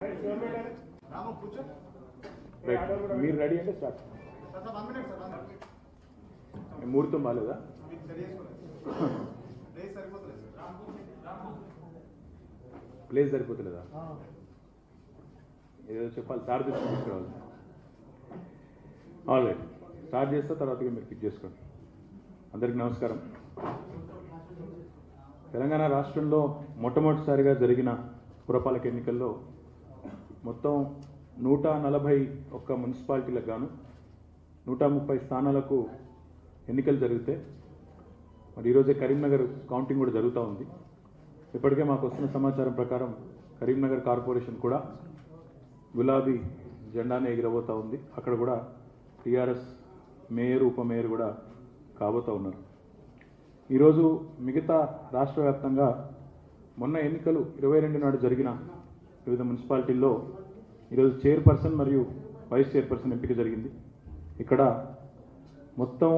రాము కూర్చో రైట్ మీరు రెడీ అంటే start sir sir one minute sir one minute ముహూర్తం బాగాలేదా మీకు సరి చేసుకోలేదు ప్లేస్ సరిపోతలేదు సార్ ప్లేస్ సరిపోతలేదా ఏదో చెప్పాలి సార్ తెచ్చి తీసుకురావాలి ఆల్ రైట్ స్టార్ట్ చేస్తా తర్వాత ఇక మీరు పిక్ చేసుకోండి అందరికీ నమస్కారం తెలంగాణ రాష్ట్రంలో మొట్టమొదటిసారిగా జరిగిన పురపాలక ఎన్నికల్లో మొత్తం నూట నలభై ఒక్క మున్సిపాలిటీలకు గాను నూట ముప్పై స్థానాలకు ఎన్నికలు జరిగితే మరి ఈరోజే కరీంనగర్ కౌంటింగ్ కూడా జరుగుతూ ఉంది ఇప్పటికే మాకు వస్తున్న సమాచారం ప్రకారం కరీంనగర్ కార్పొరేషన్ కూడా గులాబీ జెండానే ఎగిరబోతూ ఉంది అక్కడ కూడా టీఆర్ఎస్ మేయర్ ఉప మేయర్ కూడా కాబోతూ ఉన్నారు ఈరోజు మిగతా రాష్ట్ర వ్యాప్తంగా మొన్న ఎన్నికలు ఇరవై రెండు నాడు జరిగిన వివిధ మున్సిపాలిటీల్లో ఈరోజు చైర్పర్సన్ మరియు వైస్ చైర్పర్సన్ ఎంపిక జరిగింది ఇక్కడ మొత్తం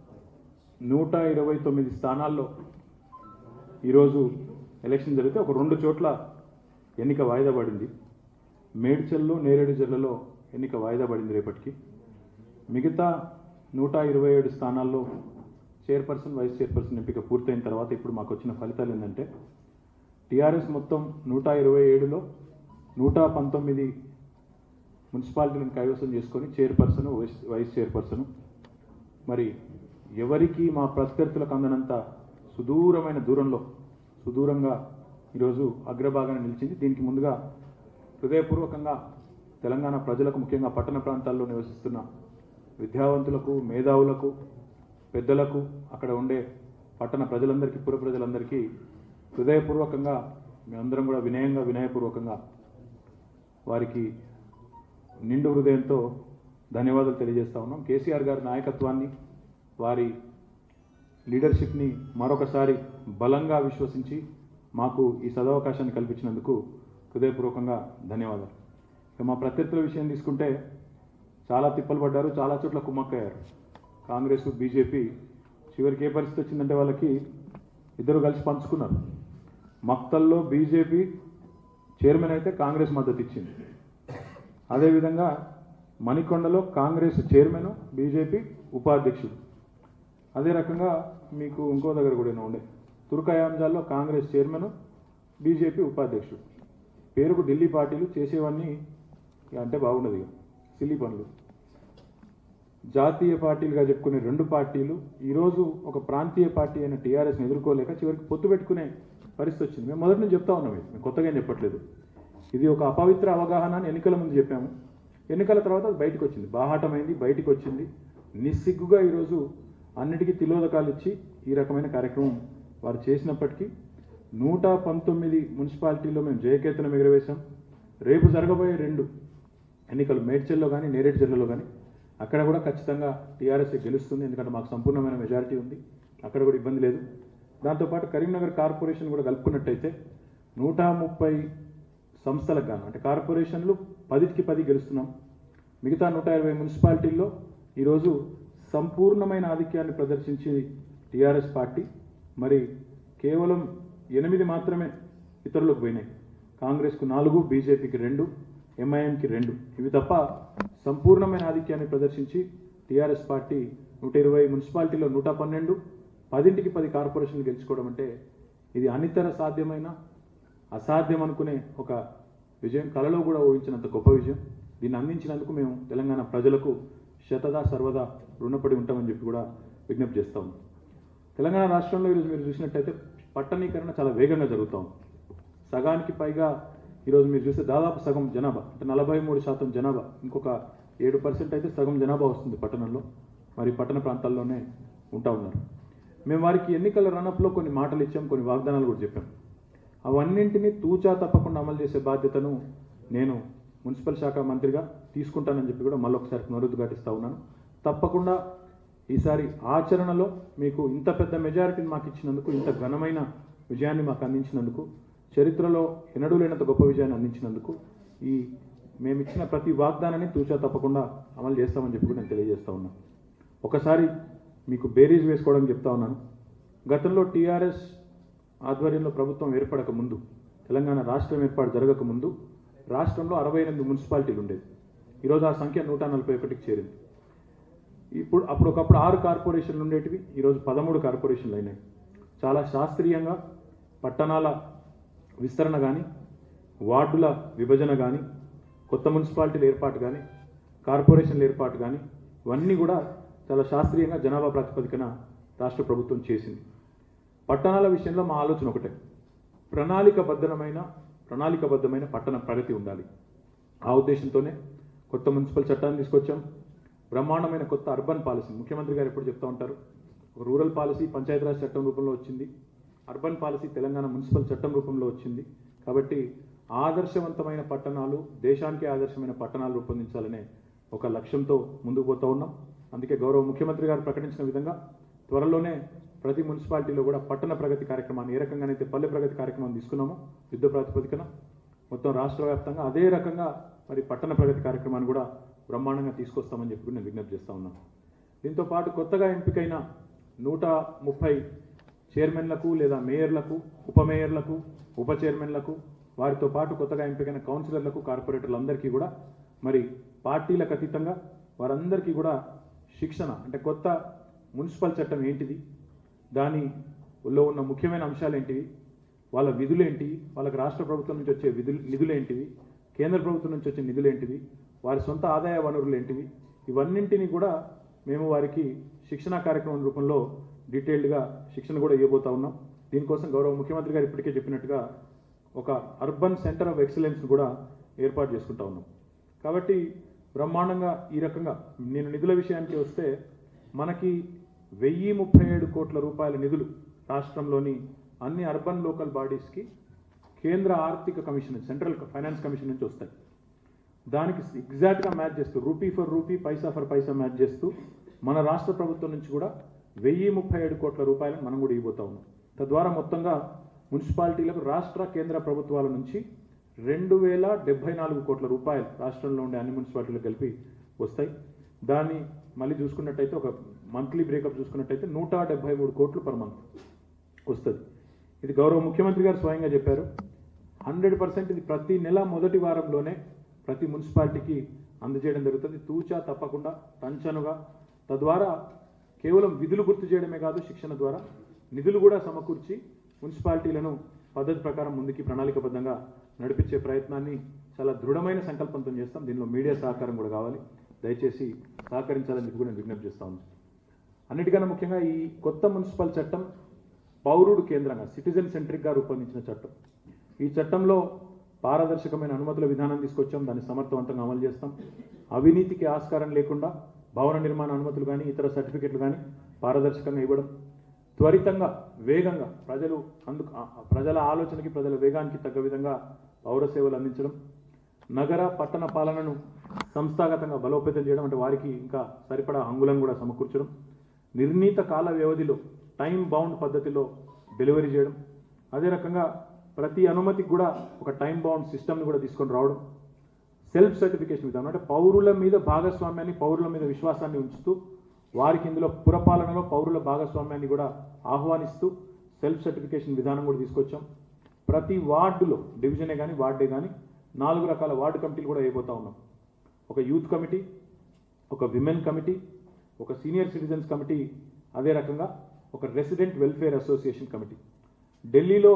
నూట ఇరవై తొమ్మిది స్థానాల్లో ఈరోజు ఎలక్షన్ జరిగితే ఒక రెండు చోట్ల ఎన్నిక వాయిదా పడింది మేడ్చల్లో నేరేడు జిల్లాలో ఎన్నిక వాయిదా పడింది రేపటికి మిగతా నూట ఇరవై ఏడు స్థానాల్లో చైర్పర్సన్ వైస్ చైర్పర్సన్ ఎంపిక పూర్తయిన తర్వాత ఇప్పుడు మాకు వచ్చిన ఫలితాలు ఏంటంటే టీఆర్ఎస్ మొత్తం నూట ఇరవై ఏడులో నూట పంతొమ్మిది మున్సిపాలిటీలను కైవసం చేసుకొని చైర్పర్సన్ వైస్ వైస్ చైర్పర్సన్ మరి ఎవరికి మా ప్రత్యర్థులకు అందనంత సుదూరమైన దూరంలో సుదూరంగా ఈరోజు అగ్రభాగాన్ని నిలిచింది దీనికి ముందుగా హృదయపూర్వకంగా తెలంగాణ ప్రజలకు ముఖ్యంగా పట్టణ ప్రాంతాల్లో నివసిస్తున్న విద్యావంతులకు మేధావులకు పెద్దలకు అక్కడ ఉండే పట్టణ ప్రజలందరికీ పుర ప్రజలందరికీ హృదయపూర్వకంగా మేమందరం కూడా వినయంగా వినయపూర్వకంగా వారికి నిండు హృదయంతో ధన్యవాదాలు తెలియజేస్తా ఉన్నాం కేసీఆర్ గారి నాయకత్వాన్ని వారి లీడర్షిప్ని మరొకసారి బలంగా విశ్వసించి మాకు ఈ సదవకాశాన్ని కల్పించినందుకు హృదయపూర్వకంగా ధన్యవాదాలు ఇక మా ప్రత్యర్థుల విషయం తీసుకుంటే చాలా తిప్పలు పడ్డారు చాలా చోట్ల కుమ్మక్కయ్యారు కాంగ్రెస్ బీజేపీ చివరికి ఏ పరిస్థితి వచ్చిందంటే వాళ్ళకి ఇద్దరు కలిసి పంచుకున్నారు మక్తల్లో బీజేపీ చైర్మన్ అయితే కాంగ్రెస్ మద్దతు ఇచ్చింది అదేవిధంగా మణికొండలో కాంగ్రెస్ చైర్మన్ బీజేపీ ఉపాధ్యక్షుడు అదే రకంగా మీకు ఇంకో దగ్గర కూడా ఏమో ఉండే తుర్కాయాంజాల్లో కాంగ్రెస్ చైర్మన్ బీజేపీ ఉపాధ్యక్షుడు పేరుకు ఢిల్లీ పార్టీలు చేసేవన్నీ ఇక అంటే బాగుండదు ఇక సిల్లీ పనులు జాతీయ పార్టీలుగా చెప్పుకునే రెండు పార్టీలు ఈరోజు ఒక ప్రాంతీయ పార్టీ అయిన టీఆర్ఎస్ని ఎదుర్కోలేక చివరికి పొత్తు పెట్టుకునే పరిస్థితి వచ్చింది మేము మొదటి నుంచి చెప్తా ఉన్నాం ఇది మేము కొత్తగా ఏం చెప్పట్లేదు ఇది ఒక అపవిత్ర అవగాహన అని ఎన్నికల ముందు చెప్పాము ఎన్నికల తర్వాత అది బయటకు వచ్చింది బాహాటమైంది బయటకు వచ్చింది నిస్సిగ్గుగా ఈరోజు అన్నిటికీ తిలోదకాలు ఇచ్చి ఈ రకమైన కార్యక్రమం వారు చేసినప్పటికీ నూట పంతొమ్మిది మున్సిపాలిటీల్లో మేము జయకేతనం ఎగురవేశాం రేపు జరగబోయే రెండు ఎన్నికలు మేడ్చల్లో కానీ నేరేడు జిల్లాలో కానీ అక్కడ కూడా ఖచ్చితంగా టీఆర్ఎస్ గెలుస్తుంది ఎందుకంటే మాకు సంపూర్ణమైన మెజారిటీ ఉంది అక్కడ కూడా ఇబ్బంది లేదు దాంతోపాటు కరీంనగర్ కార్పొరేషన్ కూడా కలుపుకున్నట్టయితే నూట ముప్పై సంస్థలకు గాను అంటే కార్పొరేషన్లు పదికి పది గెలుస్తున్నాం మిగతా నూట ఇరవై మున్సిపాలిటీల్లో ఈరోజు సంపూర్ణమైన ఆధిక్యాన్ని ప్రదర్శించి టీఆర్ఎస్ పార్టీ మరి కేవలం ఎనిమిది మాత్రమే ఇతరులకు పోయినాయి కాంగ్రెస్కు నాలుగు బీజేపీకి రెండు ఎంఐఎంకి రెండు ఇవి తప్ప సంపూర్ణమైన ఆధిక్యాన్ని ప్రదర్శించి టీఆర్ఎస్ పార్టీ నూట ఇరవై మున్సిపాలిటీలో నూట పన్నెండు పదింటికి పది కార్పొరేషన్లు గెలుచుకోవడం అంటే ఇది అనితర సాధ్యమైన అసాధ్యం అనుకునే ఒక విజయం కలలో కూడా ఊహించినంత గొప్ప విజయం దీన్ని అందించినందుకు మేము తెలంగాణ ప్రజలకు శతదా సర్వదా రుణపడి ఉంటామని చెప్పి కూడా విజ్ఞప్తి చేస్తా ఉన్నాం తెలంగాణ రాష్ట్రంలో ఈరోజు మీరు చూసినట్టయితే పట్టణీకరణ చాలా వేగంగా జరుగుతూ ఉంది సగానికి పైగా ఈరోజు మీరు చూస్తే దాదాపు సగం జనాభా అంటే నలభై మూడు శాతం జనాభా ఇంకొక ఏడు పర్సెంట్ అయితే సగం జనాభా వస్తుంది పట్టణంలో మరి పట్టణ ప్రాంతాల్లోనే ఉంటా ఉన్నారు మేము వారికి ఎన్నికల రనప్లో కొన్ని మాటలు ఇచ్చాం కొన్ని వాగ్దానాలు కూడా చెప్పాం అవన్నింటినీ తూచా తప్పకుండా అమలు చేసే బాధ్యతను నేను మున్సిపల్ శాఖ మంత్రిగా తీసుకుంటానని చెప్పి కూడా మళ్ళొకసారి పునరుద్ధి ఘటిస్తా ఉన్నాను తప్పకుండా ఈసారి ఆచరణలో మీకు ఇంత పెద్ద మెజారిటీని మాకు ఇచ్చినందుకు ఇంత ఘనమైన విజయాన్ని మాకు అందించినందుకు చరిత్రలో ఎన్నడూ లేనంత గొప్ప విజయాన్ని అందించినందుకు ఈ మేము ఇచ్చిన ప్రతి వాగ్దానాన్ని తూచా తప్పకుండా అమలు చేస్తామని చెప్పి కూడా నేను తెలియజేస్తా ఉన్నాను ఒకసారి మీకు బేరీజ్ వేసుకోవడానికి చెప్తా ఉన్నాను గతంలో టీఆర్ఎస్ ఆధ్వర్యంలో ప్రభుత్వం ఏర్పడక ముందు తెలంగాణ రాష్ట్రం ఏర్పాటు జరగక ముందు రాష్ట్రంలో అరవై ఎనిమిది మున్సిపాలిటీలు ఉండేది ఈరోజు ఆ సంఖ్య నూట నలభై ఒకటికి చేరింది ఇప్పుడు అప్పుడు ఒకప్పుడు ఆరు కార్పొరేషన్లు ఉండేటివి ఈరోజు పదమూడు కార్పొరేషన్లు అయినాయి చాలా శాస్త్రీయంగా పట్టణాల విస్తరణ కానీ వార్డుల విభజన కానీ కొత్త మున్సిపాలిటీల ఏర్పాటు కానీ కార్పొరేషన్ల ఏర్పాటు కానీ ఇవన్నీ కూడా చాలా శాస్త్రీయంగా జనాభా ప్రాతిపదికన రాష్ట్ర ప్రభుత్వం చేసింది పట్టణాల విషయంలో మా ఆలోచన ఒకటే ప్రణాళికబద్ధమైన ప్రణాళికబద్ధమైన పట్టణ ప్రగతి ఉండాలి ఆ ఉద్దేశంతోనే కొత్త మున్సిపల్ చట్టాన్ని తీసుకొచ్చాం బ్రహ్మాండమైన కొత్త అర్బన్ పాలసీ ముఖ్యమంత్రి గారు ఎప్పుడు చెప్తా ఉంటారు ఒక రూరల్ పాలసీ పంచాయతీరాజ్ చట్టం రూపంలో వచ్చింది అర్బన్ పాలసీ తెలంగాణ మున్సిపల్ చట్టం రూపంలో వచ్చింది కాబట్టి ఆదర్శవంతమైన పట్టణాలు దేశానికి ఆదర్శమైన పట్టణాలు రూపొందించాలనే ఒక లక్ష్యంతో ముందుకు పోతా ఉన్నాం అందుకే గౌరవ ముఖ్యమంత్రి గారు ప్రకటించిన విధంగా త్వరలోనే ప్రతి మున్సిపాలిటీలో కూడా పట్టణ ప్రగతి కార్యక్రమాన్ని ఏ రకంగానైతే పల్లె ప్రగతి కార్యక్రమం తీసుకున్నామో యుద్ధ ప్రాతిపదికన మొత్తం రాష్ట్ర వ్యాప్తంగా అదే రకంగా మరి పట్టణ ప్రగతి కార్యక్రమాన్ని కూడా బ్రహ్మాండంగా తీసుకొస్తామని చెప్పి నేను విజ్ఞప్తి చేస్తా ఉన్నాను దీంతో పాటు కొత్తగా ఎంపికైన నూట ముప్పై చైర్మన్లకు లేదా మేయర్లకు ఉప మేయర్లకు ఉప చైర్మన్లకు వారితో పాటు కొత్తగా ఎంపికైన కౌన్సిలర్లకు కార్పొరేటర్లందరికీ కూడా మరి పార్టీలకు అతీతంగా వారందరికీ కూడా శిక్షణ అంటే కొత్త మున్సిపల్ చట్టం ఏంటిది దానిలో ఉన్న ముఖ్యమైన అంశాలు ఏంటివి వాళ్ళ విధులేంటి వాళ్ళకి రాష్ట్ర ప్రభుత్వం నుంచి వచ్చే విధులు నిధులేంటివి కేంద్ర ప్రభుత్వం నుంచి వచ్చే నిధులేంటివి వారి సొంత ఆదాయ వనరులు ఏంటివి ఇవన్నింటినీ కూడా మేము వారికి శిక్షణ కార్యక్రమం రూపంలో డీటెయిల్డ్గా శిక్షణ కూడా ఇవ్వబోతా ఉన్నాం దీనికోసం గౌరవ ముఖ్యమంత్రి గారు ఇప్పటికే చెప్పినట్టుగా ఒక అర్బన్ సెంటర్ ఆఫ్ ఎక్సలెన్స్ కూడా ఏర్పాటు చేసుకుంటా ఉన్నాం కాబట్టి బ్రహ్మాండంగా ఈ రకంగా నేను నిధుల విషయానికి వస్తే మనకి వెయ్యి ముప్పై ఏడు కోట్ల రూపాయల నిధులు రాష్ట్రంలోని అన్ని అర్బన్ లోకల్ బాడీస్కి కేంద్ర ఆర్థిక కమిషన్ సెంట్రల్ ఫైనాన్స్ కమిషన్ నుంచి వస్తాయి దానికి ఎగ్జాక్ట్గా మ్యాచ్ చేస్తూ rupee for rupee paisa for paisa match చేస్తూ మన రాష్ట్ర ప్రభుత్వం నుంచి కూడా వెయ్యి ముప్పై ఏడు కోట్ల రూపాయలను మనం కూడా ఇవ్వబోతా ఉన్నాం తద్వారా మొత్తంగా మున్సిపాలిటీలకు రాష్ట్ర కేంద్ర ప్రభుత్వాల నుంచి రెండు వేల డెబ్బై నాలుగు కోట్ల రూపాయలు రాష్ట్రంలో ఉండే అన్ని మున్సిపాలిటీలకు కలిపి వస్తాయి దాన్ని మళ్ళీ చూసుకున్నట్టయితే ఒక మంత్లీ బ్రేకప్ చూసుకున్నట్టయితే నూట డెబ్బై మూడు కోట్లు పర్ మంత్ వస్తుంది ఇది గౌరవ ముఖ్యమంత్రి గారు స్వయంగా చెప్పారు హండ్రెడ్ పర్సెంట్ ఇది ప్రతి నెల మొదటి వారంలోనే ప్రతి మున్సిపాలిటీకి అందజేయడం జరుగుతుంది తూచా తప్పకుండా టంచనుగా తద్వారా కేవలం విధులు గుర్తు చేయడమే కాదు శిక్షణ ద్వారా నిధులు కూడా సమకూర్చి మున్సిపాలిటీలను పద్ధతి ప్రకారం ముందుకి ప్రణాళికబద్ధంగా నడిపించే ప్రయత్నాన్ని చాలా దృఢమైన సంకల్పంతో చేస్తాం దీనిలో మీడియా సహకారం కూడా కావాలి దయచేసి సహకరించాలని చెప్పి కూడా నేను విజ్ఞప్తి చేస్తా ఉన్నాను అన్నిటికన్నా ముఖ్యంగా ఈ కొత్త మున్సిపల్ చట్టం పౌరుడు కేంద్రంగా సిటిజన్ సెంట్రిక్గా రూపొందించిన చట్టం ఈ చట్టంలో పారదర్శకమైన అనుమతుల విధానం తీసుకొచ్చాం దాన్ని సమర్థవంతంగా అమలు చేస్తాం అవినీతికి ఆస్కారం లేకుండా భవన నిర్మాణ అనుమతులు కానీ ఇతర సర్టిఫికెట్లు కానీ పారదర్శకంగా ఇవ్వడం త్వరితంగా వేగంగా ప్రజలు అందుకు ఆ- ఆ ప్రజల ఆలోచనకి ప్రజల వేగానికి తగ్గ విధంగా పౌర సేవలు అందించడం నగర పట్టణ పాలనను సంస్థాగతంగా బలోపేతం చేయడం అంటే వారికి ఇంకా సరిపడా హంగులను కూడా సమకూర్చడం నిర్ణీత కాల వ్యవధిలో టైం బౌండ్ పద్ధతిలో డెలివరీ చేయడం అదే రకంగా ప్రతి అనుమతికి కూడా ఒక టైం బౌండ్ సిస్టమ్ని కూడా తీసుకొని రావడం సెల్ఫ్ సర్టిఫికేషన్ విధానం అంటే పౌరుల మీద భాగస్వామ్యాన్ని పౌరుల మీద విశ్వాసాన్ని ఉంచుతూ వారికి ఇందులో పురపాలనలో పౌరుల భాగస్వామ్యాన్ని కూడా ఆహ్వానిస్తూ సెల్ఫ్ సర్టిఫికేషన్ విధానం కూడా తీసుకొచ్చాం ప్రతి వార్డులో డివిజనే కానీ వార్డే కానీ నాలుగు రకాల వార్డు కమిటీలు కూడా అయిపోతా ఉన్నాం ఒక యూత్ కమిటీ ఒక విమెన్ కమిటీ ఒక సీనియర్ సిటిజన్స్ కమిటీ అదే రకంగా ఒక రెసిడెంట్ వెల్ఫేర్ అసోసియేషన్ కమిటీ ఢిల్లీలో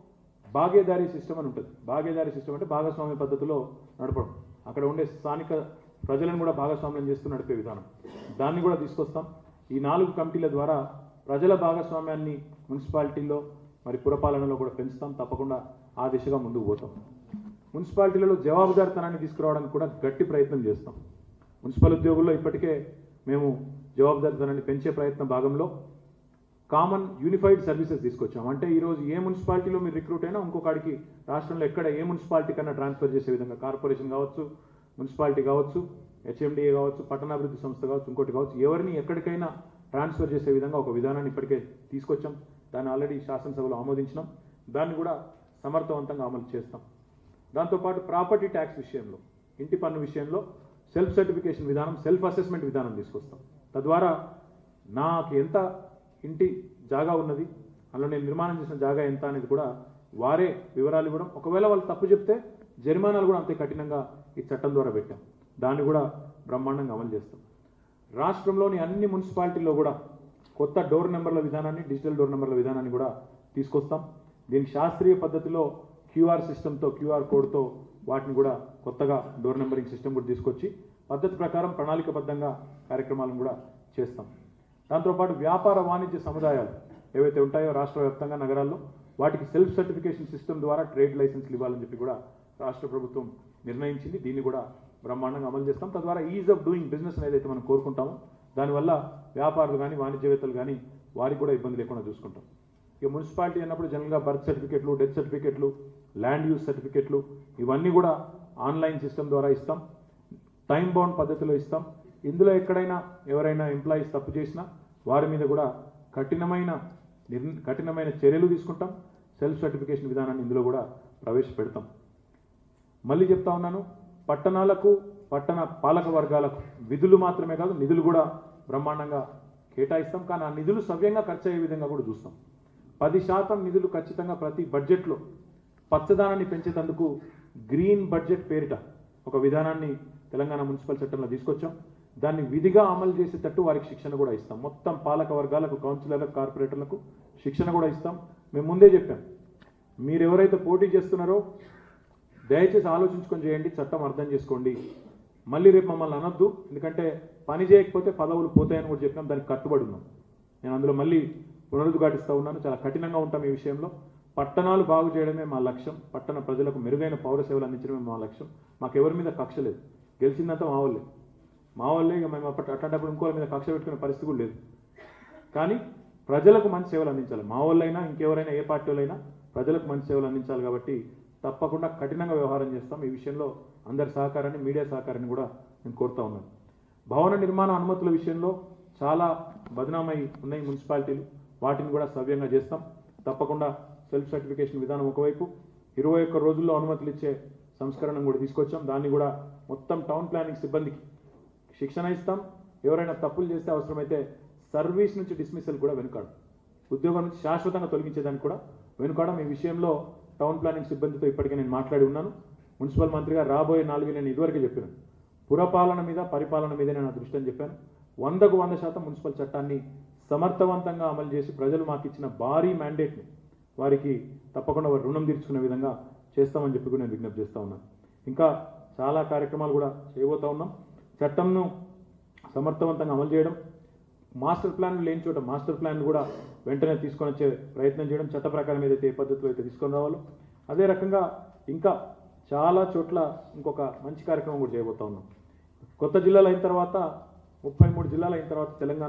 భాగేదారీ సిస్టమ్ అని ఉంటుంది భాగేదారీ సిస్టమ్ అంటే భాగస్వామ్య పద్ధతిలో నడపడం అక్కడ ఉండే స్థానిక ప్రజలను కూడా భాగస్వామ్యం చేస్తూ నడిపే విధానం దాన్ని కూడా తీసుకొస్తాం ఈ నాలుగు కమిటీల ద్వారా ప్రజల భాగస్వామ్యాన్ని మున్సిపాలిటీల్లో మరి పురపాలనలో కూడా పెంచుతాం తప్పకుండా ఆ దిశగా ముందుకు పోతాం మున్సిపాలిటీలలో జవాబుదారితనాన్ని తీసుకురావడానికి కూడా గట్టి ప్రయత్నం చేస్తాం మున్సిపల్ ఉద్యోగుల్లో ఇప్పటికే మేము జవాబుదారితనాన్ని పెంచే ప్రయత్నం భాగంలో కామన్ యూనిఫైడ్ సర్వీసెస్ తీసుకొచ్చాం అంటే ఈరోజు ఏ మున్సిపాలిటీలో మీరు రిక్రూట్ అయినా ఇంకొకడికి రాష్ట్రంలో ఎక్కడ ఏ మున్సిపాలిటీ కన్నా ట్రాన్స్ఫర్ చేసే విధంగా కార్పొరేషన్ కావచ్చు మున్సిపాలిటీ కావచ్చు హెచ్ఎండిఏ కావచ్చు పట్టణాభివృద్ధి సంస్థ కావచ్చు ఇంకోటి కావచ్చు ఎవరిని ఎక్కడికైనా ట్రాన్స్ఫర్ చేసే విధంగా ఒక విధానాన్ని ఇప్పటికే తీసుకొచ్చాం దాన్ని ఆల్రెడీ శాసనసభలో ఆమోదించినాం దాన్ని కూడా సమర్థవంతంగా అమలు చేస్తాం దాంతోపాటు ప్రాపర్టీ ట్యాక్స్ విషయంలో ఇంటి పన్ను విషయంలో సెల్ఫ్ సర్టిఫికేషన్ విధానం సెల్ఫ్ అసెస్మెంట్ విధానం తీసుకొస్తాం తద్వారా నాకు ఎంత ఇంటి జాగా ఉన్నది అందులో నేను నిర్మాణం చేసిన జాగా ఎంత అనేది కూడా వారే వివరాలు ఇవ్వడం ఒకవేళ వాళ్ళు తప్పు చెప్తే జరిమానాలు కూడా అంతే కఠినంగా ఈ చట్టం ద్వారా పెట్టాం దాన్ని కూడా బ్రహ్మాండంగా అమలు చేస్తాం రాష్ట్రంలోని అన్ని మున్సిపాలిటీల్లో కూడా కొత్త డోర్ నెంబర్ల విధానాన్ని డిజిటల్ డోర్ నెంబర్ల విధానాన్ని కూడా తీసుకొస్తాం దీనికి శాస్త్రీయ పద్ధతిలో క్యూఆర్ సిస్టంతో క్యూఆర్ కోడ్తో వాటిని కూడా కొత్తగా డోర్ నెంబరింగ్ సిస్టమ్ కూడా తీసుకొచ్చి పద్ధతి ప్రకారం ప్రణాళికబద్ధంగా కార్యక్రమాలను కూడా చేస్తాం దాంతోపాటు వ్యాపార వాణిజ్య సముదాయాలు ఏవైతే ఉంటాయో రాష్ట్ర వ్యాప్తంగా నగరాల్లో వాటికి సెల్ఫ్ సర్టిఫికేషన్ సిస్టమ్ ద్వారా ట్రేడ్ లైసెన్స్లు ఇవ్వాలని చెప్పి కూడా రాష్ట్ర ప్రభుత్వం నిర్ణయించింది దీన్ని కూడా బ్రహ్మాండంగా అమలు చేస్తాం తద్వారా ఈజ్ ఆఫ్ డూయింగ్ బిజినెస్ ఏదైతే మనం కోరుకుంటామో దానివల్ల వ్యాపారులు కానీ వాణిజ్యవేత్తలు కానీ వారికి కూడా ఇబ్బంది లేకుండా చూసుకుంటాం ఇక మున్సిపాలిటీ అన్నప్పుడు జనరల్గా బర్త్ సర్టిఫికెట్లు డెత్ సర్టిఫికెట్లు ల్యాండ్ యూజ్ సర్టిఫికెట్లు ఇవన్నీ కూడా ఆన్లైన్ సిస్టమ్ ద్వారా ఇస్తాం టైం బౌండ్ పద్ధతిలో ఇస్తాం ఇందులో ఎక్కడైనా ఎవరైనా ఎంప్లాయీస్ తప్పు చేసినా వారి మీద కూడా కఠినమైన నిర్ణ- కఠినమైన చర్యలు తీసుకుంటాం సెల్ఫ్ సర్టిఫికేషన్ విధానాన్ని ఇందులో కూడా ప్రవేశపెడతాం మళ్ళీ చెప్తా ఉన్నాను పట్టణాలకు పట్టణ పాలక వర్గాలకు విధులు మాత్రమే కాదు నిధులు కూడా బ్రహ్మాండంగా కేటాయిస్తాం కానీ ఆ నిధులు సవ్యంగా ఖర్చు అయ్యే విధంగా కూడా చూస్తాం పది శాతం నిధులు ఖచ్చితంగా ప్రతి బడ్జెట్లో పచ్చదనాన్ని పెంచేందుకు గ్రీన్ బడ్జెట్ పేరిట ఒక విధానాన్ని తెలంగాణ మున్సిపల్ చట్టంలో తీసుకొచ్చాం దాన్ని విధిగా అమలు చేసేటట్టు వారికి శిక్షణ కూడా ఇస్తాం మొత్తం పాలక వర్గాలకు కౌన్సిలర్లకు కార్పొరేటర్లకు శిక్షణ కూడా ఇస్తాం మేము ముందే చెప్పాం మీరు ఎవరైతే పోటీ చేస్తున్నారో దయచేసి ఆలోచించుకొని చేయండి చట్టం అర్థం చేసుకోండి మళ్ళీ రేపు మమ్మల్ని అనొద్దు ఎందుకంటే పని చేయకపోతే పదవులు పోతాయని కూడా చెప్పినాం దానికి కట్టుబడి ఉన్నాం నేను అందులో మళ్ళీ పునరుద్ఘాటిస్తూ ఉన్నాను చాలా కఠినంగా ఉంటాం ఈ విషయంలో పట్టణాలు బాగు చేయడమే మా లక్ష్యం పట్టణ ప్రజలకు మెరుగైన పౌర సేవలు అందించడమే మా లక్ష్యం మాకు ఎవరి మీద కక్ష లేదు గెలిచిందంతా మా వాళ్ళే మా వాళ్ళే ఇక మేము అప్పటి అట్లాంటప్పుడు ఇంకోళ్ళ మీద కక్ష పెట్టుకునే పరిస్థితి కూడా లేదు కానీ ప్రజలకు మంచి సేవలు అందించాలి మా వాళ్ళైనా ఇంకెవరైనా ఏ పార్టీ వాళ్ళైనా ప్రజలకు మంచి సేవలు అందించాలి కాబట్టి తప్పకుండా కఠినంగా వ్యవహారం చేస్తాం ఈ విషయంలో అందరి సహకారాన్ని మీడియా సహకారాన్ని కూడా నేను కోరుతా ఉన్నాను భవన నిర్మాణ అనుమతుల విషయంలో చాలా బదనామై ఉన్నాయి మున్సిపాలిటీలు వాటిని కూడా సవ్యంగా చేస్తాం తప్పకుండా సెల్ఫ్ సర్టిఫికేషన్ విధానం ఒకవైపు ఇరవై ఒక్క రోజుల్లో అనుమతులు ఇచ్చే సంస్కరణ కూడా తీసుకొచ్చాం దాన్ని కూడా మొత్తం టౌన్ ప్లానింగ్ సిబ్బందికి శిక్షణ ఇస్తాం ఎవరైనా తప్పులు చేస్తే అవసరమైతే సర్వీస్ నుంచి డిస్మిసల్ కూడా వెనుకాడు ఉద్యోగం నుంచి శాశ్వతంగా తొలగించేదానికి కూడా వెనుకాడం ఈ విషయంలో టౌన్ ప్లానింగ్ సిబ్బందితో ఇప్పటికే నేను మాట్లాడి ఉన్నాను మున్సిపల్ మంత్రిగా రాబోయే నాలుగు నేను ఇదివరకే చెప్పాను పురపాలన మీద పరిపాలన మీద నేను నా దృష్టి అని చెప్పాను వందకు వంద శాతం మున్సిపల్ చట్టాన్ని సమర్థవంతంగా అమలు చేసి ప్రజలు మాకు ఇచ్చిన భారీ మ్యాండేట్ని వారికి తప్పకుండా వారి రుణం తీర్చుకునే విధంగా చేస్తామని చెప్పి కూడా నేను విజ్ఞప్తి చేస్తా ఉన్నాను ఇంకా చాలా కార్యక్రమాలు కూడా చేయబోతా ఉన్నాం చట్టంను సమర్థవంతంగా అమలు చేయడం మాస్టర్ ప్లాన్ లేని చోట మాస్టర్ ప్లాన్ కూడా వెంటనే తీసుకొని వచ్చే ప్రయత్నం చేయడం చట్ట ప్రకారం ఏదైతే ఏ పద్ధతిలో అయితే తీసుకొని రావాలో అదే రకంగా ఇంకా చాలా చోట్ల ఇంకొక మంచి కార్యక్రమం కూడా చేయబోతా ఉన్నాం కొత్త జిల్లాలు అయిన తర్వాత ముప్పై మూడు జిల్లాలు అయిన తర్వాత తెలంగాణ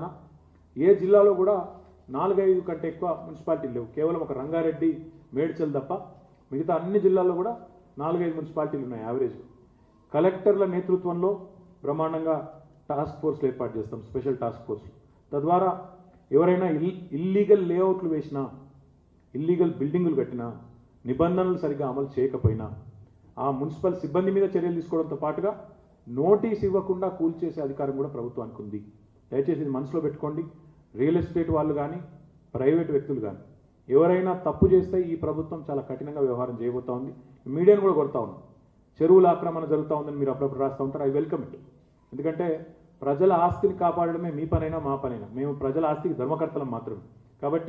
ఏ జిల్లాలో కూడా నాలుగైదు కంటే ఎక్కువ మున్సిపాలిటీలు లేవు కేవలం ఒక రంగారెడ్డి మేడ్చల్ తప్ప మిగతా అన్ని జిల్లాల్లో కూడా నాలుగైదు మున్సిపాలిటీలు ఉన్నాయి యావరేజ్ కలెక్టర్ల నేతృత్వంలో బ్రహ్మాండంగా టాస్క్ ఫోర్స్లు ఏర్పాటు చేస్తాం స్పెషల్ టాస్క్ ఫోర్స్ తద్వారా ఎవరైనా ఇల్ ఇల్లీగల్ లేఅవుట్లు వేసినా ఇల్లీగల్ బిల్డింగులు కట్టినా నిబంధనలు సరిగ్గా అమలు చేయకపోయినా ఆ మున్సిపల్ సిబ్బంది మీద చర్యలు తీసుకోవడంతో పాటుగా నోటీస్ ఇవ్వకుండా కూల్చేసే అధికారం కూడా ప్రభుత్వానికి ఉంది దయచేసి ఇది మనసులో పెట్టుకోండి రియల్ ఎస్టేట్ వాళ్ళు కానీ ప్రైవేట్ వ్యక్తులు కానీ ఎవరైనా తప్పు చేస్తే ఈ ప్రభుత్వం చాలా కఠినంగా వ్యవహారం చేయబోతా ఉంది మీడియాను కూడా కొడతా ఉన్నాం చెరువుల ఆక్రమణ జరుగుతూ ఉందని మీరు అప్పుడప్పుడు రాస్తూ ఉంటారు ఐ వెల్కమ్ ఇట్ ఎందుకంటే ప్రజల ఆస్తిని కాపాడడమే మీ పనైనా మా పనైనా మేము ప్రజల ఆస్తికి ధర్మకర్తలం మాత్రమే కాబట్టి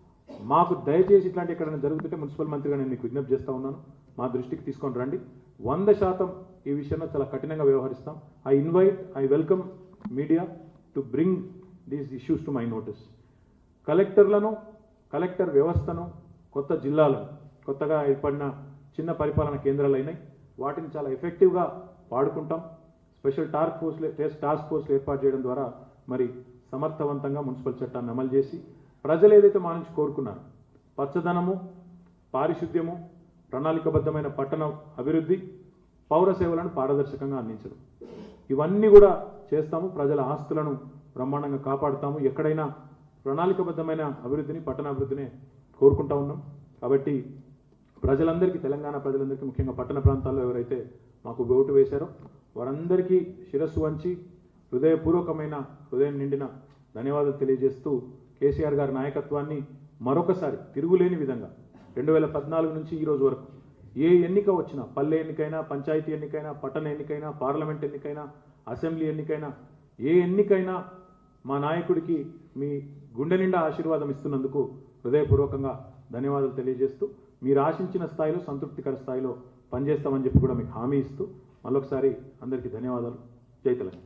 మాకు దయచేసి ఇట్లాంటి ఎక్కడైనా జరుగుతుంటే మున్సిపల్ మంత్రిగా నేను మీకు విజ్ఞప్తి చేస్తా ఉన్నాను మా దృష్టికి తీసుకొని రండి వంద శాతం ఈ విషయంలో చాలా కఠినంగా వ్యవహరిస్తాం I invite I welcome media to bring these issues to my notice కలెక్టర్లను కలెక్టర్ వ్యవస్థను కొత్త జిల్లాలను కొత్తగా ఏర్పడిన చిన్న పరిపాలన కేంద్రాలు అయినాయి వాటిని చాలా ఎఫెక్టివ్గా వాడుకుంటాం స్పెషల్ టాస్క్ ఫోర్స్లు టాస్క్ ఫోర్స్లు ఏర్పాటు చేయడం ద్వారా మరి సమర్థవంతంగా మున్సిపల్ చట్టాన్ని అమలు చేసి ప్రజలు ఏదైతే మా నుంచి కోరుకున్నారో పచ్చదనము పారిశుద్ధ్యము ప్రణాళికబద్ధమైన పట్టణ అభివృద్ధి పౌర సేవలను పారదర్శకంగా అందించడం ఇవన్నీ కూడా చేస్తాము ప్రజల ఆస్తులను బ్రహ్మాండంగా కాపాడుతాము ఎక్కడైనా ప్రణాళికబద్ధమైన అభివృద్ధిని పట్టణాభివృద్ధిని కోరుకుంటా ఉన్నాం కాబట్టి ప్రజలందరికీ తెలంగాణ ప్రజలందరికీ ముఖ్యంగా పట్టణ ప్రాంతాల్లో ఎవరైతే మాకు ఓటు వేశారో వారందరికీ శిరస్సు వంచి హృదయపూర్వకమైన హృదయం నిండిన ధన్యవాదాలు తెలియజేస్తూ కేసీఆర్ గారి నాయకత్వాన్ని మరొకసారి తిరుగులేని విధంగా రెండు వేల పద్నాలుగు నుంచి ఈ రోజు వరకు ఏ ఎన్నిక వచ్చినా పల్లె ఎన్నికైనా పంచాయతీ ఎన్నికైనా పట్టణ ఎన్నికైనా పార్లమెంట్ ఎన్నికైనా అసెంబ్లీ ఎన్నికైనా ఏ ఎన్నికైనా మా నాయకుడికి మీ గుండె నిండా ఆశీర్వాదం ఇస్తున్నందుకు హృదయపూర్వకంగా ధన్యవాదాలు తెలియజేస్తూ మీరు ఆశించిన స్థాయిలో సంతృప్తికర స్థాయిలో పనిచేస్తామని చెప్పి కూడా మీకు హామీ ఇస్తూ మళ్ళొకసారి అందరికీ ధన్యవాదాలు జై తెలంగాణ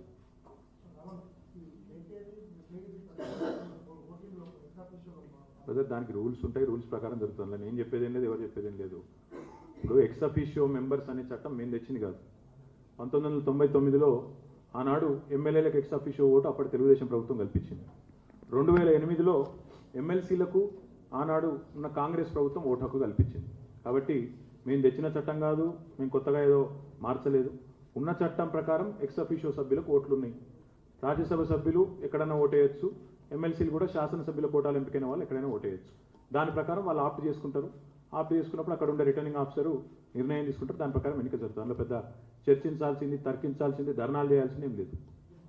బ్రదర్ దానికి రూల్స్ ఉంటాయి రూల్స్ ప్రకారం జరుగుతుంది నేను చెప్పేది ఏం లేదు ఎవరు చెప్పేది ఏం లేదు ఇప్పుడు ఎక్స్ అఫీషియో మెంబర్స్ అనే చట్టం మేము తెచ్చింది కాదు పంతొమ్మిది వందల తొంభై తొమ్మిదిలో ఆనాడు ఎమ్మెల్యేలకు ఎక్స్ అఫీషియో ఓటు అప్పటి తెలుగుదేశం ప్రభుత్వం కల్పించింది రెండు వేల ఎనిమిదిలో ఎమ్మెల్సీలకు ఆనాడు ఉన్న కాంగ్రెస్ ప్రభుత్వం ఓటు హక్కు కల్పించింది కాబట్టి మేము తెచ్చిన చట్టం కాదు మేము కొత్తగా ఏదో మార్చలేదు ఉన్న చట్టం ప్రకారం ఎక్స్ అఫీషియో సభ్యులకు ఓట్లు ఉన్నాయి రాజ్యసభ సభ్యులు ఎక్కడైనా ఓటేయచ్చు ఎమ్మెల్సీలు కూడా శాసనసభ్యుల కోటాలు ఎంపికైన వాళ్ళు ఎక్కడైనా ఓటేయచ్చు దాని ప్రకారం వాళ్ళు ఆప్ట్ చేసుకుంటారు ఆప్ట్ చేసుకున్నప్పుడు అక్కడ ఉండే రిటర్నింగ్ ఆఫీసరు నిర్ణయం తీసుకుంటారు దాని ప్రకారం ఎన్నిక జరుగుతుంది అందులో పెద్ద చర్చించాల్సింది తర్కించాల్సింది ధర్నాలు చేయాల్సింది ఏం లేదు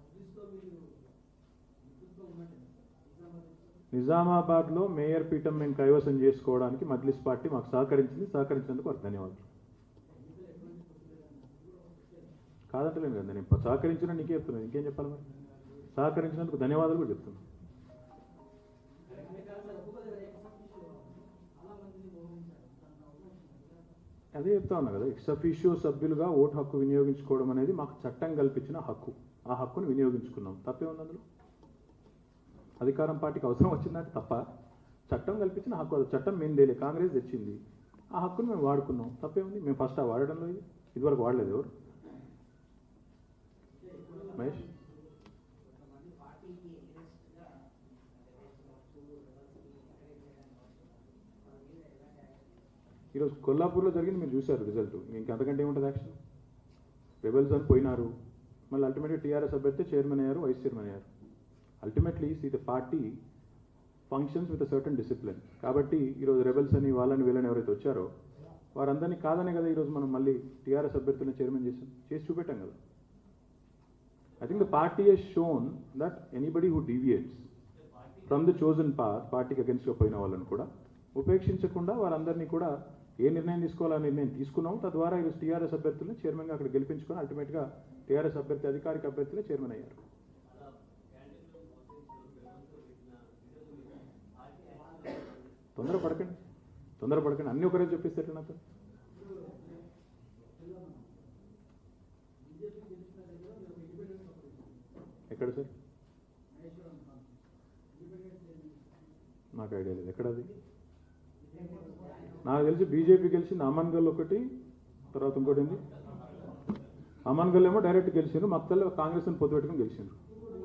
నిజామాబాద్లో మేయర్ పీఠం మేము కైవసం చేసుకోవడానికి మజ్లిస్ పార్టీ మాకు సహకరించింది సహకరించినందుకు వారికి ధన్యవాదాలు కాదంటలేను కదా నేను సహకరించిన నీకే చెప్తున్నాను ఇంకేం చెప్పాలి మరి సహకరించినందుకు ధన్యవాదాలు కూడా చెప్తున్నాను అదే చెప్తా ఉన్నా కదా ఎక్స్ అఫీషియో సభ్యులుగా ఓటు హక్కు వినియోగించుకోవడం అనేది మాకు చట్టం కల్పించిన హక్కు ఆ హక్కును వినియోగించుకున్నాం తప్పే ఉంది అందులో అధికారం పార్టీకి అవసరం వచ్చిందంటే తప్ప చట్టం కల్పించిన హక్కు అది చట్టం మేము తేలే కాంగ్రెస్ తెచ్చింది ఆ హక్కును మేము వాడుకున్నాం తప్పే ఉంది మేము ఫస్ట్ ఆ వాడడంలో ఇది ఇదివరకు వాడలేదు ఎవరు మహేష్ ఈరోజు కొల్లాపూర్లో జరిగింది మీరు చూశారు రిజల్ట్ ఇంకంతకంటే ఏముంటుంది యాక్షన్ రెబల్స్ అని పోయినారు మళ్ళీ అల్టిమేట్గా టీఆర్ఎస్ అభ్యర్థి చైర్మన్ అయ్యారు వైస్ చైర్మన్ అయ్యారు ultimately see the party functions with certain discipline కాబట్టి ఈరోజు రెబల్స్ అని వాళ్ళని వీళ్ళని ఎవరైతే వచ్చారో వారందరినీ కాదనే కదా ఈరోజు మనం మళ్ళీ టీఆర్ఎస్ అభ్యర్థులను చైర్మన్ చేసాం చేసి చూపెట్టాం కదా I think the party has shown that anybody who deviates from the chosen path పార్టీకి అగెన్స్ట్గా పోయిన వాళ్ళని కూడా ఉపేక్షించకుండా వారందరినీ కూడా ఏ నిర్ణయం తీసుకోవాలో ఆ నిర్ణయం తీసుకున్నాం తద్వారా ఈరోజు టీఆర్ఎస్ అభ్యర్థులను చైర్మన్గా అక్కడ గెలిపించుకొని అల్టిమేట్గా టీఆర్ఎస్ అభ్యర్థి అధికారిక అభ్యర్థులే చైర్మన్ అయ్యారు తొందర పడకండి తొందర పడకండి అన్ని ఒకరే చెప్పేస్తే ఎట్లా నాతో ఎక్కడ సార్ నాకు ఐడియా లేదు ఎక్కడది నాకు తెలిసి బీజేపీ గెలిచింది అమన్గల్ ఒకటి తర్వాత ఇంకోటి ఏంది అమన్గల్ ఏమో డైరెక్ట్ గెలిచిండ్రు మత్తల్లో కాంగ్రెస్ అని పొత్తు పెట్టుకుని గెలిచిండ్రు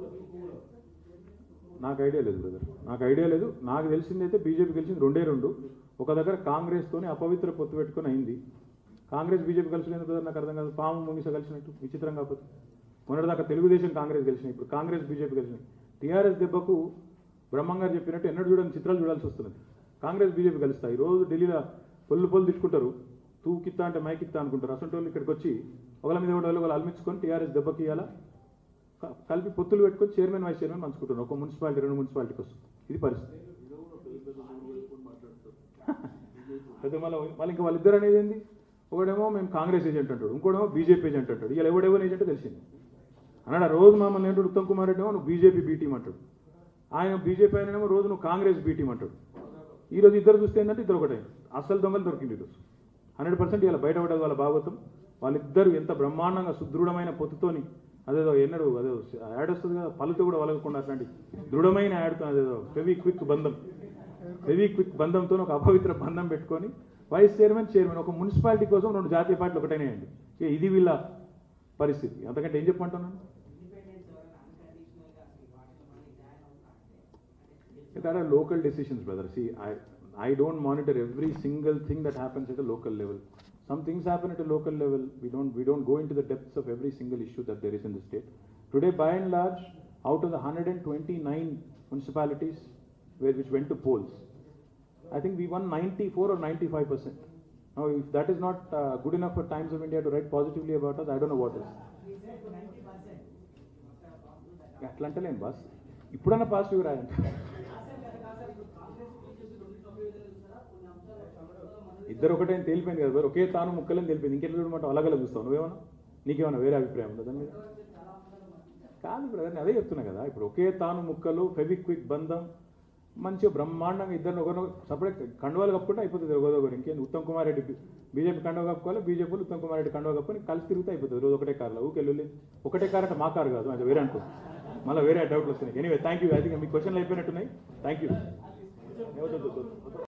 నాకు ఐడియా లేదు బ్రదర్ నాకు ఐడియా లేదు నాకు తెలిసింది అయితే బీజేపీ గెలిచింది రెండే రెండు ఒక దగ్గర కాంగ్రెస్తోని అపవిత్ర పొత్తు పెట్టుకొని అయింది కాంగ్రెస్ బీజేపీ కలిసి బ్రదర్ నాకు అర్థం కాదు పాము ముంగిస కలిసినట్టు విచిత్రం కాకపోతే మొన్నటిదాకా తెలుగుదేశం కాంగ్రెస్ గెలిచినాయి ఇప్పుడు కాంగ్రెస్ బీజేపీ గెలిచినాయి టీఆర్ఎస్ దెబ్బకు బ్రహ్మంగారు చెప్పినట్టు ఎన్నడూ చూడని చిత్రాలు చూడాల్సి వస్తున్నది కాంగ్రెస్ బీజేపీ కలుస్తాయి ఈ రోజు ఢిల్లీలో పొల్లు పొల్లు తిట్టుకుంటారు తూకిత్తా అంటే మైకిత్తా అనుకుంటారు అసలు వాళ్ళు ఇక్కడికి వచ్చి ఒకళ్ళ మీద ఒకళ్ళు వాళ్ళు అల్మించుకొని టీఆర్ఎస్ దెబ్బకి ఇవ్వాలా క- కలిపి పొత్తులు పెట్టుకొని చైర్మన్ వైస్ చైర్మన్ పంచుకుంటున్నారు ఒక మున్సిపాలిటీ రెండు మున్సిపాలిటీకి వస్తుంది ఇది పరిస్థితి అయితే మళ్ళీ మళ్ళీ ఇంకా వాళ్ళిద్దరు అనేది ఏంది ఒకడేమో మేము కాంగ్రెస్ ఏజెంట్ అంటాడు ఇంకోడేమో బీజేపీ ఏజెంట్ అంటాడు ఇలా ఎవడెవరు ఏజెంట్ తెలిసింది అన్నాడు ఆ రోజు మమ్మల్ని ఏంటాడు ఉత్తమ్ కుమార్ రెడ్డి ఏమో నువ్వు బీజేపీ బీ టీం అంటాడు ఆయన బీజేపీ ఆయనేమో రోజు నువ్వు కాంగ్రెస్ బీ టీం అంటాడు ఈ రోజు ఇద్దరు చూస్తే ఏంటంటే ఇద్దరు ఒకటే అసలు దొంగలు దొరికింది ఈరోజు హండ్రెడ్ పర్సెంట్ ఇలా బయట పడేది వాళ్ళ భాగవతం వాళ్ళిద్దరు ఎంత బ్రహ్మాండంగా సుదృఢమైన పొత్తుతోని అదేదో ఎన్నడు అదేదో యాడ్ వస్తుంది కదా పళ్ళుతో కూడా వలగకుండా అట్లాంటి దృఢమైన యాడ్తో అదేదో ఫెవీ క్విక్ బంధం ఫెవీ క్విక్ బంధంతో ఒక అపవిత్ర బంధం పెట్టుకొని వైస్ చైర్మన్ చైర్మన్ ఒక మున్సిపాలిటీ కోసం రెండు జాతీయ పార్టీలు ఒకటేనాయండి ఇక ఇది వీళ్ళ పరిస్థితి అంతకంటే ఏం చెప్పమంటున్నాను There are local decisions, brother. See, I, I don't monitor every single thing that happens at a local level. Some things happen at a local level. We don't, we don't go into the depths of every single issue that there is in the state. Today, by and large, out of the 129 municipalities where, which went to polls, I think we won 94 or 95 percent. Now, if that is not uh, good enough for Times of India to write positively about us, I don't know what is. అట్లా అంటలేను boss ఇప్పుడన్నా positive రాయండి ఇద్దరు ఒకటే అని తేలిపోయింది కదా brother ఒకే తాను ముక్కలని తెలిపింది ఇంకెట్లా చూడమంటావు అలాగలా చూస్తావు నువ్వేమన్నా నీకేమన్నా వేరే అభిప్రాయం ఉందా దాని మీద కాదు బ్రదర్ నేను అదే చెప్తున్నా కదా ఇప్పుడు ఒకే తాను ముక్కలు ఫెవిక్విక్ బంధం మంచిగా బ్రహ్మాండంగా ఇద్దరు ఒకరు సపరేట్ కండువాలు కప్పుకుంటే అయిపోతుంది ఒకదో ఒకరు ఇంకేంది ఉత్తమ్ కుమార్ రెడ్డి బీజేపీ కండువా కప్పుకోవాలి బీజేపీ ఉత్తమ్ కుమార్ రెడ్డి కండువా కప్పుకొని కలిసి తిరిగితే అయిపోతుంది రోజు ఒకటే కార్లో ఊకెళ్ళి ఒకటే కార్ అంటే మా కారు కాదు అది వేరే అనుకో మళ్ళీ వేరే డౌట్లు వస్తున్నాయి anyway thank you I think మీ క్వశ్చన్లు అయిపోయినట్టున్నాయి థ్యాంక్ యూ